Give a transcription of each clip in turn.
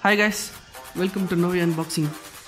hi guys welcome to நோவி unboxing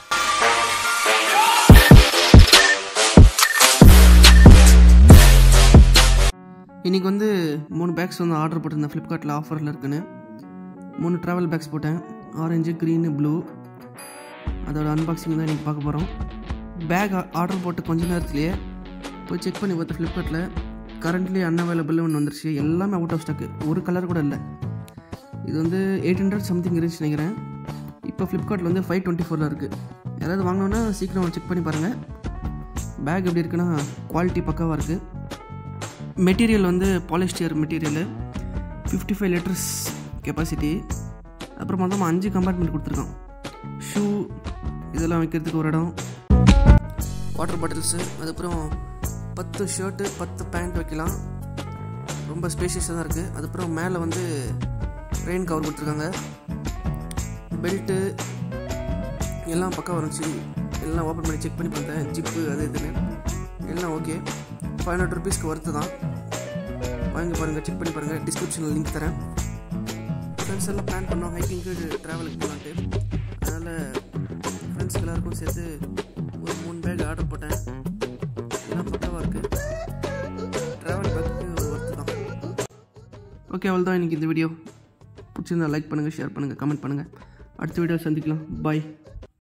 இன்றைக்கி வந்து மூணு பேக்ஸ் வந்து ஆர்டர் போட்டிருந்தேன் ஃப்ளிப்கார்ட்டில் ஆஃபரில் இருக்குன்னு மூணு ட்ராவல் பேக்ஸ் போட்டேன் ஆரஞ்சு க்ரீனு ப்ளூ அதோட அன்பாக்சிங் தான் இன்றைக்கி பார்க்க போகிறோம் பேக் ஆர்டர் போட்டு கொஞ்ச நேரத்துலேயே போய் செக் பண்ணி பார்த்து ஃப்ளிப்கார்ட்டில் கரண்ட்லி அன்அவைலபிள்னு ஒன்று வந்துருச்சு எல்லாமே அவுட் ஆஃப் ஸ்டாக்கு ஒரு கலர் கூட இல்லை இது வந்து எயிட் ஹண்ட்ரட் சம்திங் இருந்துச்சு நினைக்கிறேன் இப்போ ஃப்ளிப்கார்ட்டில் வந்து ஃபைவ் டுவெண்ட்டி ஃபோரில் இருக்குது யாராவது வாங்கினோன்னா சீக்கிரம் செக் பண்ணி பாருங்கள் பேக் எப்படி இருக்குன்னா குவாலிட்டி பக்காவாக இருக்குது மெட்டீரியல் வந்து polyester material fifty five litres capacity அப்புறம் மொத்தமாக அஞ்சு கம்பார்ட்மெண்ட் கொடுத்துருக்கான் ஷூ இதெல்லாம் வைக்கிறதுக்கு ஒரு இடம் வாட்டர் பாட்டில்ஸு அதுக்கப்புறம் பத்து ஷர்ட்டு பத்து பேண்ட் வைக்கலாம் ரொம்ப ஸ்பேஷியஸாக தான் இருக்குது அதுக்கப்புறம் மேலே வந்து ரெயின் கவர் கொடுத்துருக்காங்க பெல்ட்டு எல்லாம் பக்கம் வந்துச்சு எல்லாம் ஓப்பன் பண்ணி செக் பண்ணி பார்த்தேன் ஜிப்பு அது இதுன்னு எல்லாம் ஓகே ஃபைவ் ஹண்ட்ரட் ருபீஸ்க்கு ஒர்த்து தான் வாங்கி பாருங்கள் செக் பண்ணி பாருங்கள் டிஸ்கிரிப்ஷனில் லிங்க் தரேன் ஃப்ரெண்ட்ஸ் எல்லாம் பிளான் பண்ணோம் ஹைக்கிங்க்கு ட்ராவலுக்கு போகலான்ட்டு அதனால் ஃப்ரெண்ட்ஸ் எல்லாருக்கும் சேர்த்து ஒரு மூணு பேக் ஆர்டர் போட்டேன் எல்லாம் பக்காவாக இருக்குது ட்ராவல் பேக்கு ஒர்த்து தான் ஓகே அவ்வளோ தான் இன்றைக்கி இந்த வீடியோ பிடிச்சிருந்தா லைக் பண்ணுங்கள் ஷேர் பண்ணுங்கள் கமெண்ட் பண்ணுங்கள் அடுத்த வீடியோ சந்திக்கலாம் பாய்